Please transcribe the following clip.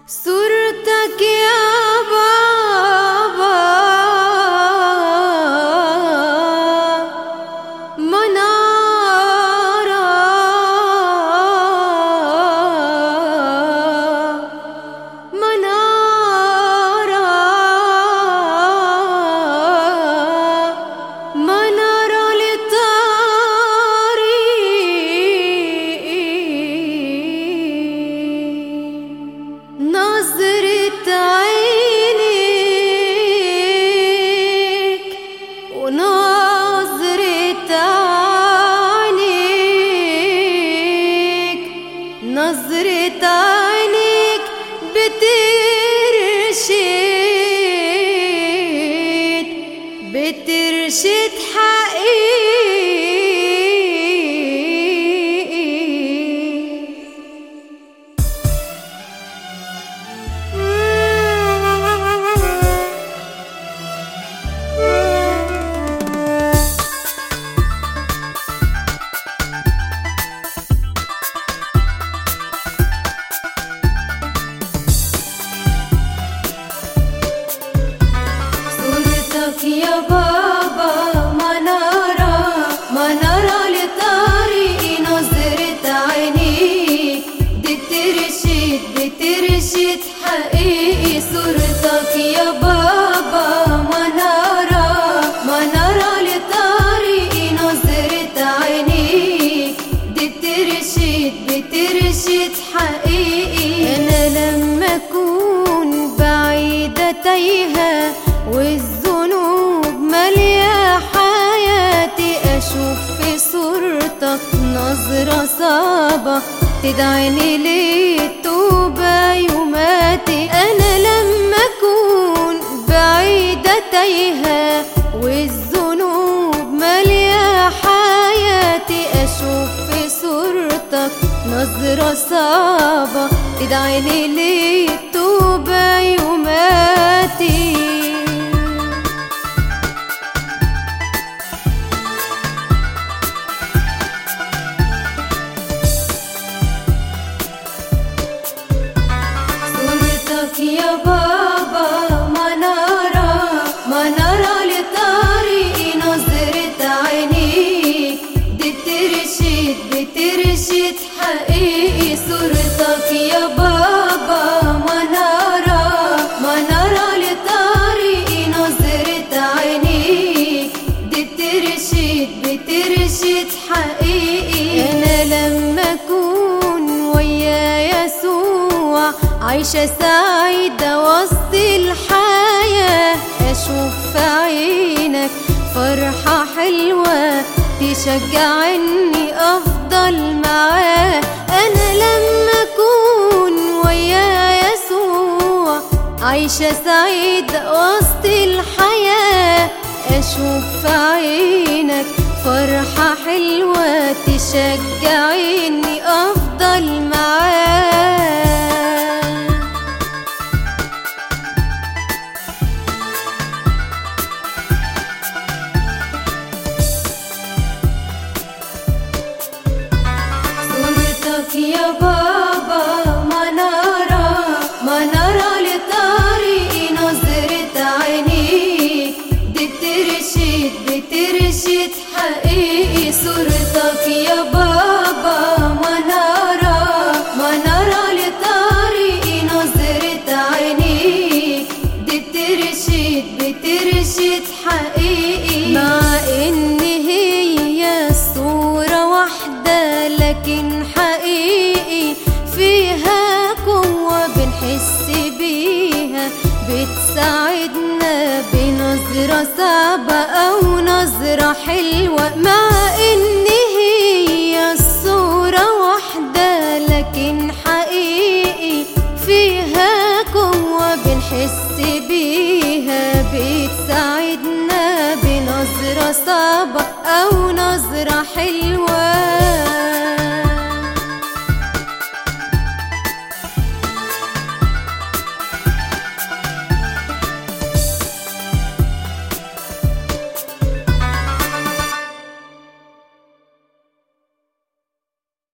صورتك يا بابا منارة منارة منارة للطريق نظرة عينيك ونظرة عينيك نظرة عينيك بترشد بترشد حقيقي صورتك يا بابا منارة منارة لطريقي نظرة عينيك بترشد بترشد حقيقي صورتك يا بابا منارة منارة لطريقي نظرة عينيك بترشد بترشد حقيقي أنا لما أكون بعيدة تايهة والذنوب مالية حياتي أشوف في صورتك نظرة صعبة تدعيني للتوبة يوماتي أنا لما أكون بعيدة تايهة والذنوب مالية حياتي أشوف في صورتك نظرة صعبة تدعيني للتوبة يوماتي صورتك يا بابا منارة منارة لطريقي نظرة عينيك بترشد بترشد حقيقي صورتك يا بابا منارة منارة لطريقي نظرة عينيك بترشد بترشد حقيقي أنا لما أكون ويا يسوع عايشة سعيدة وسط الحياة أشوف في عينك فرحة حلوة تشجعني أفضل معاه أنا لما أكون ويا يسوع عايشة سعيدة وسط الحياة أشوف في عينك فرحة حلوة تشجعني أفضل معاه صورتك يا بابا منارة منارة لطريقي نظرة عينيك بترشد بترشد حقيقي صورتك يا بابا منارة منارة لطريقي نظرة عينيك بترشد بترشد حقيقي مع ان هي الصورة واحدة لكن حقيقي فيها قوة بنحس بيها بتساعدنا بنظرة صعبة أو نظرة حلوة مع إن هي الصورة واحدة لكن حقيقي فيها قوة بنحس بيها بتساعدنا بنظرة صعبة أو نظرة حلوة